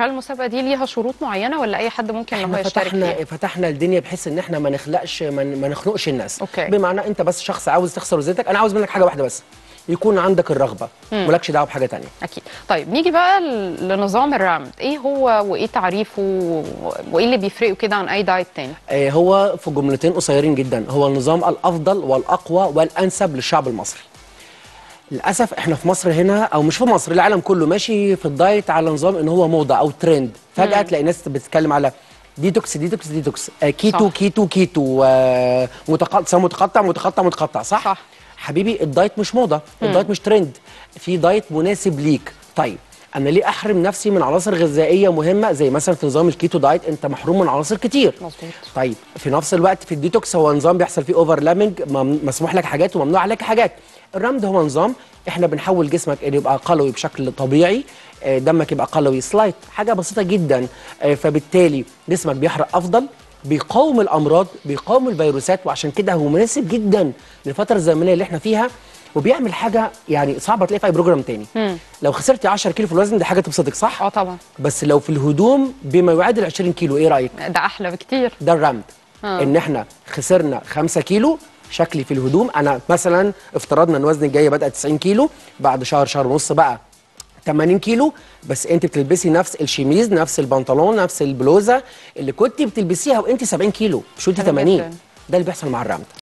هل المسابقه دي ليها شروط معينه ولا اي حد ممكن ان هو احنا يشترك فتحنا فيها فتحنا الدنيا بحيث ان احنا ما نخلقش ما ما نخنقش الناس أوكي. بمعنى انت بس شخص عاوز تخسر وزنك انا عاوز منك حاجه واحده بس يكون عندك الرغبه مالكش دعوه بحاجه تانية اكيد طيب نيجي بقى ل- لنظام الرمد ايه هو وايه تعريفه و- وايه اللي بيفرقه كده عن اي دايت تاني آه، هو في جملتين قصيرين جدا هو النظام الافضل والاقوى والانسب للشعب المصري للاسف احنا في مصر هنا او مش في مصر العالم كله ماشي في الدايت على نظام ان هو موضه او ترند فجاه تلاقي ناس بتتكلم على ديتوكس ديتوكس ديتوكس آه، كيتو صح. كيتو كيتو آه، متقطع متقطع متقطع متقطع صح صح. حبيبي الدايت مش موضه الدايت مش ترند في دايت مناسب ليك طيب انا ليه احرم نفسي من عناصر غذائيه مهمه زي مثلا في نظام الكيتو دايت انت محروم من عناصر كتير مظبوط طيب في نفس الوقت في الديتوكس هو نظام بيحصل فيه اوفرلابنج مسموح لك حاجات وممنوع عليك حاجات الرمد هو نظام احنا بنحول جسمك انه يبقى قلوي بشكل طبيعي آه، دمك يبقى قلوي سلايت حاجه بسيطه جدا آه، فبالتالي جسمك بيحرق افضل بيقاوم الامراض بيقاوم الفيروسات وعشان كده هو مناسب جدا للفتره الزمنيه اللي احنا فيها وبيعمل حاجه يعني صعبه تلاقي في اي بروجرام تاني لو خسرتي 10 كيلو في الوزن دي حاجه تبسطك صح اه طبعا بس لو في الهدوم بما يعادل 20 كيلو ايه رايك ده احلى بكتير ده الرمد آه. ان احنا خسرنا 5 كيلو شكلي في الهدوم انا مثلا افترضنا ان وزني الجاي بدا 90 كيلو بعد شهر شهر ونص بقى 80 كيلو بس انت بتلبسي نفس الشميز نفس البنطلون نفس البلوزه اللي كنت بتلبسيها وانت 70 كيلو مش وانت حلو 80 جداً. ده اللي بيحصل مع الرمد